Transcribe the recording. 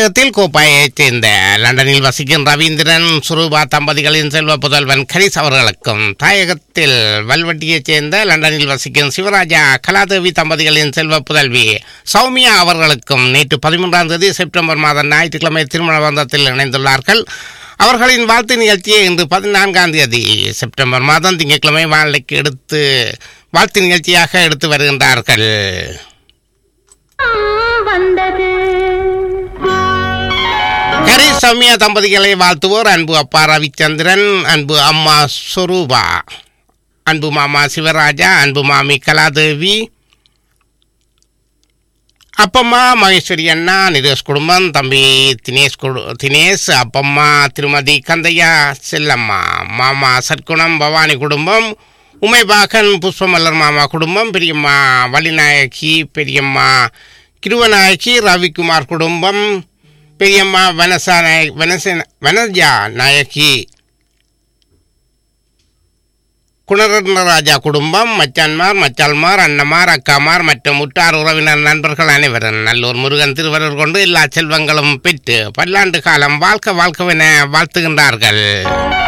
தாயகத்தில் கோப்பாயைச் சேர்ந்த லண்டனில் வசிக்கும் ரவீந்திரன் சுரூபா தம்பதிகளின் செல்வ புதல்வன் கரிஸ் அவர்களுக்கும் தாயகத்தில் வல்வட்டியைச் சேர்ந்த லண்டனில் வசிக்கும் சிவராஜா கலாதேவி தம்பதிகளின் செல்வ புதல்வி சௌமியா அவர்களுக்கும் நேற்று பதிமூன்றாம் தேதி செப்டம்பர் மாதம் ஞாயிற்றுக்கிழமை திருமண பந்தத்தில் இணைந்துள்ளார்கள் அவர்களின் வாழ்த்து நிகழ்ச்சியை இன்று பதினான்காம் தேதி செப்டம்பர் மாதம் திங்கட்கிழமை வானிலைக்கு எடுத்து வாழ்த்து நிகழ்ச்சியாக எடுத்து வருகின்றார்கள் வந்தது ஹரி சௌமியா தம்பதிகளை வாழ்த்துவோர் அன்பு அப்பா ரவிச்சந்திரன் அன்பு அம்மா சொரூபா அன்பு மாமா சிவராஜா அன்பு மாமி கலாதேவி அப்பம்மா மகேஸ்வரி அண்ணா நிதேஷ் குடும்பம் தம்பி தினேஷ் குடு தினேஷ் அப்பம்மா திருமதி கந்தையா செல்லம்மா மாமா சற்குணம் பவானி குடும்பம் உமைபாகன் புஷ்பமல்லர் மாமா குடும்பம் பெரியம்மா வள்ளிநாயகி பெரியம்மா கிருவநாயகி ரவிக்குமார் குடும்பம் பெரியம்மா வனசா நாயக் வனச வனஜா நாயகி குணரத்னராஜா குடும்பம் மச்சான்மார் மச்சால்மார் அண்ணமார் அக்காமார் மற்றும் உற்றார் உறவினர் நண்பர்கள் அனைவரும் நல்லூர் முருகன் திருவருள் கொண்டு எல்லா செல்வங்களும் பெற்று பல்லாண்டு காலம் வாழ்க்க வாழ்க்கவென வாழ்த்துகின்றார்கள்